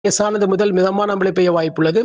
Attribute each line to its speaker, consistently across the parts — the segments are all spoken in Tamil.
Speaker 1: லேசானது முதல் மிதமான மழை பெய்ய வாய்ப்புள்ளது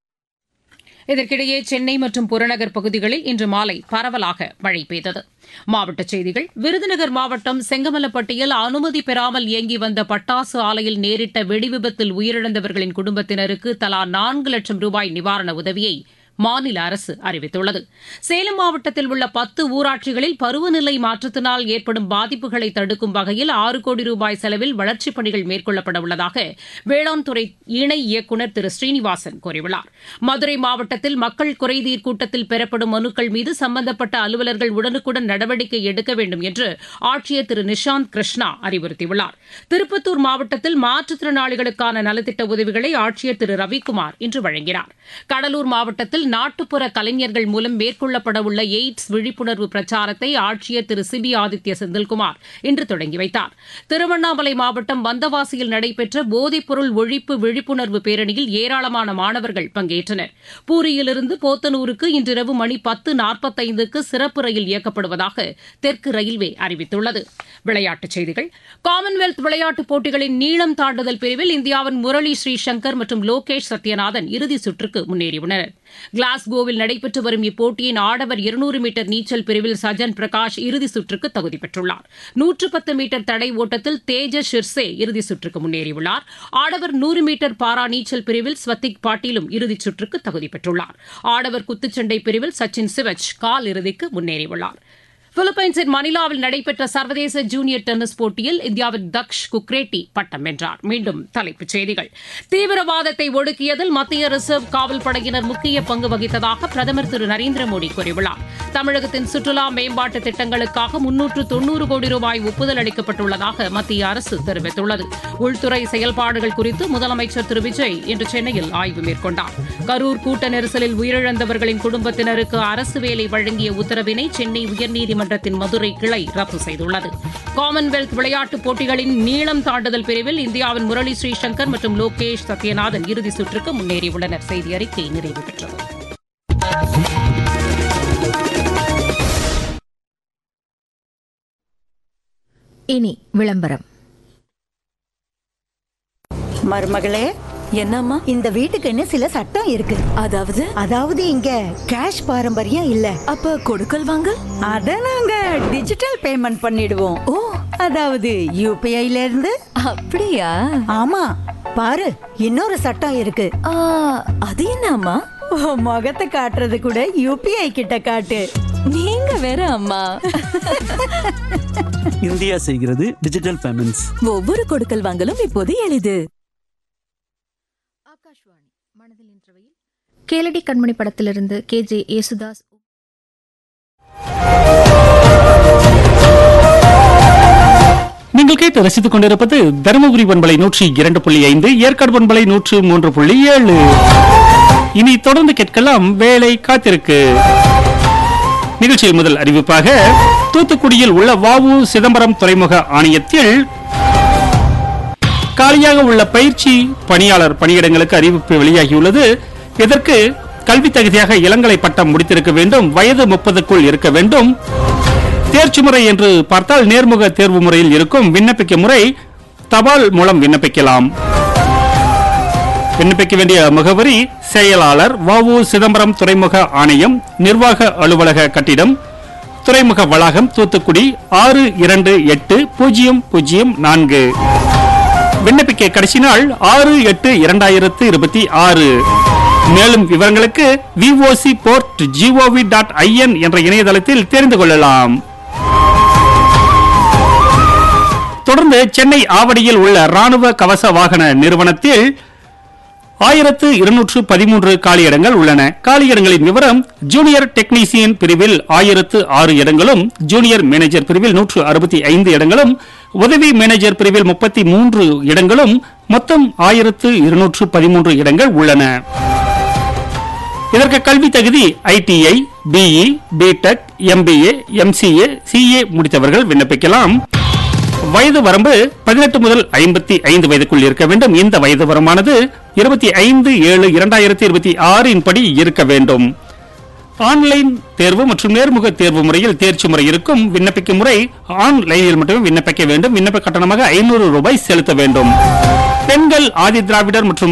Speaker 2: இதற்கிடையே சென்னை மற்றும் புறநகர் பகுதிகளில் இன்று மாலை பரவலாக மழை பெய்தது மாவட்டச் செய்திகள் விருதுநகர் மாவட்டம் செங்கமலப்பட்டியில் அனுமதி பெறாமல் இயங்கி வந்த பட்டாசு ஆலையில் நேரிட்ட வெடிவிபத்தில் உயிரிழந்தவர்களின் குடும்பத்தினருக்கு தலா நான்கு லட்சம் ரூபாய் நிவாரண உதவியை மாநில அரசு அறிவித்துள்ளது சேலம் மாவட்டத்தில் உள்ள பத்து ஊராட்சிகளில் பருவநிலை மாற்றத்தினால் ஏற்படும் பாதிப்புகளை தடுக்கும் வகையில் ஆறு கோடி ரூபாய் செலவில் வளர்ச்சிப் பணிகள் மேற்கொள்ளப்பட உள்ளதாக வேளாண் துறை இணை இயக்குநர் திரு ஸ்ரீனிவாசன் கூறியுள்ளார் மதுரை மாவட்டத்தில் மக்கள் குறைதீர் கூட்டத்தில் பெறப்படும் மனுக்கள் மீது சம்பந்தப்பட்ட அலுவலர்கள் உடனுக்குடன் நடவடிக்கை எடுக்க வேண்டும் என்று ஆட்சியர் திரு நிஷாந்த் கிருஷ்ணா அறிவுறுத்தியுள்ளார் திருப்பத்தூர் மாவட்டத்தில் மாற்றுத்திறனாளிகளுக்கான நலத்திட்ட உதவிகளை ஆட்சியர் திரு ரவிக்குமார் இன்று வழங்கினார் கடலூர் மாவட்டத்தில் நாட்டுப்புற கலைஞர்கள் மூலம் மேற்கொள்ளப்பட உள்ள எய்ட்ஸ் விழிப்புணர்வு பிரச்சாரத்தை ஆட்சியர் திரு சிபி ஆதித்ய செந்தில்குமார் இன்று தொடங்கி வைத்தார் திருவண்ணாமலை மாவட்டம் வந்தவாசியில் நடைபெற்ற போதைப்பொருள் ஒழிப்பு விழிப்புணர்வு பேரணியில் ஏராளமான மாணவர்கள் பங்கேற்றனர் பூரியிலிருந்து போத்தனூருக்கு இன்றிரவு மணி பத்து நாற்பத்தைந்துக்கு சிறப்பு ரயில் இயக்கப்படுவதாக தெற்கு ரயில்வே அறிவித்துள்ளது விளையாட்டுச் செய்திகள் காமன்வெல்த் விளையாட்டுப் போட்டிகளின் நீளம் தாண்டுதல் பிரிவில் இந்தியாவின் முரளி ஸ்ரீசங்கர் மற்றும் லோகேஷ் சத்யநாதன் இறுதிச் சுற்றுக்கு முன்னேறியுள்ளனர் கிளாஸ்கோவில் நடைபெற்று வரும் இப்போட்டியின் ஆடவர் இருநூறு மீட்டர் நீச்சல் பிரிவில் சஜன் பிரகாஷ் இறுதி சுற்றுக்கு தகுதி பெற்றுள்ளார் நூற்று பத்து மீட்டர் தடை ஓட்டத்தில் தேஜஸ் ஷிர்சே இறுதி சுற்றுக்கு முன்னேறியுள்ளார் ஆடவர் நூறு மீட்டர் பாரா நீச்சல் பிரிவில் ஸ்வத்திக் பாட்டீலும் இறுதிச் சுற்றுக்கு தகுதி பெற்றுள்ளார் ஆடவர் குத்துச்சண்டை பிரிவில் சச்சின் சிவச் கால் இறுதிக்கு முன்னேறியுள்ளார் பிலிப்பைன்ஸின் மணிலாவில் நடைபெற்ற சர்வதேச ஜூனியர் டென்னிஸ் போட்டியில் இந்தியாவின் தக்ஷ் குக்ரேட்டி பட்டம் வென்றார் மீண்டும் தலைப்புச் செய்திகள் தீவிரவாதத்தை ஒடுக்கியதில் மத்திய ரிசர்வ் காவல் படையினர் முக்கிய பங்கு வகித்ததாக பிரதமர் திரு நரேந்திர மோடி கூறியுள்ளார் தமிழகத்தின் சுற்றுலா மேம்பாட்டு திட்டங்களுக்காக முன்னூற்று தொன்னூறு கோடி ரூபாய் ஒப்புதல் அளிக்கப்பட்டுள்ளதாக மத்திய அரசு தெரிவித்துள்ளது உள்துறை செயல்பாடுகள் குறித்து முதலமைச்சர் திரு விஜய் இன்று சென்னையில் ஆய்வு மேற்கொண்டார் கரூர் கூட்ட நெரிசலில் உயிரிழந்தவர்களின் குடும்பத்தினருக்கு அரசு வேலை வழங்கிய உத்தரவினை சென்னை உயர்நீதிமன்றத்தின் மதுரை கிளை ரத்து செய்துள்ளது காமன்வெல்த் விளையாட்டுப் போட்டிகளின் நீளம் தாண்டுதல் பிரிவில் இந்தியாவின் முரளி ஸ்ரீசங்கர் மற்றும் லோகேஷ் சத்யநாதன் இறுதிச் சுற்றுக்கு முன்னேறியுள்ளனர் செய்தி அறிக்கை நிறைவு பெற்றது
Speaker 3: இனி விளம்பரம்
Speaker 4: மருமகளே
Speaker 5: என்னம்மா
Speaker 4: இந்த வீட்டுக்குன்னு சில சட்டம் இருக்கு
Speaker 5: அதாவது
Speaker 4: அதாவது இங்க கேஷ் பாரம்பரியம் இல்ல
Speaker 5: அப்ப கொடுக்கல் வாங்கல்
Speaker 4: அத நாங்க டிஜிட்டல் பேமெண்ட் பண்ணிடுவோம்
Speaker 5: ஓ
Speaker 4: அதாவது யூபிஐல இருந்து
Speaker 5: அப்படியா
Speaker 4: ஆமா பாரு இன்னொரு சட்டம் இருக்கு
Speaker 5: ஆ, அது என்னம்மா
Speaker 4: உன் முகத்தை காட்டுறது கூட யூபிஐ கிட்ட காட்டு
Speaker 5: நீங்க வேற அம்மா
Speaker 6: இந்தியா செய்கிறது டிஜிட்டல் பேமெண்ட்ஸ்
Speaker 5: ஒவ்வொரு கொடுக்கல் வாங்கலும் இப்போது எளிது
Speaker 3: ஆகாஷ்வாணி மனதில் இன்றவையில் கேளடி கண்மணி படத்திலிருந்து கே ஜே யேசுதாஸ்
Speaker 7: நீங்கள் கேட்டு ரசித்துக் கொண்டிருப்பது தருமபுரி பண்பலை நூற்றி இரண்டு புள்ளி ஐந்து ஏற்காடு பண்பலை நூற்று மூன்று புள்ளி ஏழு இனி தொடர்ந்து கேட்கலாம் வேலை காத்திருக்கு நிகழ்ச்சியில் முதல் அறிவிப்பாக தூத்துக்குடியில் உள்ள வாவு சிதம்பரம் துறைமுக ஆணையத்தில் காலியாக உள்ள பயிற்சி பணியாளர் பணியிடங்களுக்கு அறிவிப்பு வெளியாகியுள்ளது இதற்கு கல்வி தகுதியாக இளங்கலை பட்டம் முடித்திருக்க வேண்டும் வயது முப்பதுக்குள் இருக்க வேண்டும் தேர்ச்சி முறை என்று பார்த்தால் நேர்முக தேர்வு முறையில் இருக்கும் விண்ணப்பிக்க முறை தபால் மூலம் விண்ணப்பிக்கலாம் விண்ணப்பிக்க வேண்டிய முகவரி செயலாளர் வஉ சிதம்பரம் துறைமுக ஆணையம் நிர்வாக அலுவலக கட்டிடம் துறைமுக வளாகம் தூத்துக்குடி ஆறு இரண்டு எட்டு பூஜ்ஜியம் பூஜ்ஜியம் நான்கு விண்ணப்பிக்க கடைசி நாள் ஆறு எட்டு இரண்டாயிரத்து இருபத்தி ஆறு மேலும் விவரங்களுக்கு VOC port GOV dot IN என்ற இணையதளத்தில் தெரிந்து கொள்ளலாம் தொடர்ந்து சென்னை ஆவடியில் உள்ள ராணுவ கவச வாகன நிறுவனத்தில் ஆயிரத்து இருநூற்று பதிமூன்று காலியிடங்கள் உள்ளன காலியிடங்களின் விவரம் ஜூனியர் டெக்னீசியன் பிரிவில் ஆயிரத்து ஆறு இடங்களும் ஜூனியர் மேனேஜர் பிரிவில் நூற்று அறுபத்தி ஐந்து இடங்களும் உதவி மேனேஜர் பிரிவில் முப்பத்தி மூன்று இடங்களும் மொத்தம் ஆயிரத்து இருநூற்று பதிமூன்று இடங்கள் உள்ளன இதற்கு கல்வி தகுதி ITI BE BTech MBA MCA CA முடித்தவர்கள் விண்ணப்பிக்கலாம் வயது வரம்பு பதினெட்டு முதல் ஐம்பத்தி ஐந்து வயதுக்குள் இருக்க வேண்டும் இந்த வயது வரமானது இருபத்தி ஐந்து ஏழு இரண்டாயிரத்தி இருபத்தி ஆறின் படி இருக்க வேண்டும் ஆன்லைன் தேர்வு மற்றும் நேர்முக தேர்வு முறையில் தேர்ச்சி முறை இருக்கும் விண்ணப்பிக்கும் முறை ஆன்லைனில் மட்டுமே விண்ணப்பிக்க வேண்டும் விண்ணப்ப கட்டணமாக ஐநூறு ரூபாய் செலுத்த வேண்டும் பெண்கள் ஆதி திராவிடர் மற்றும்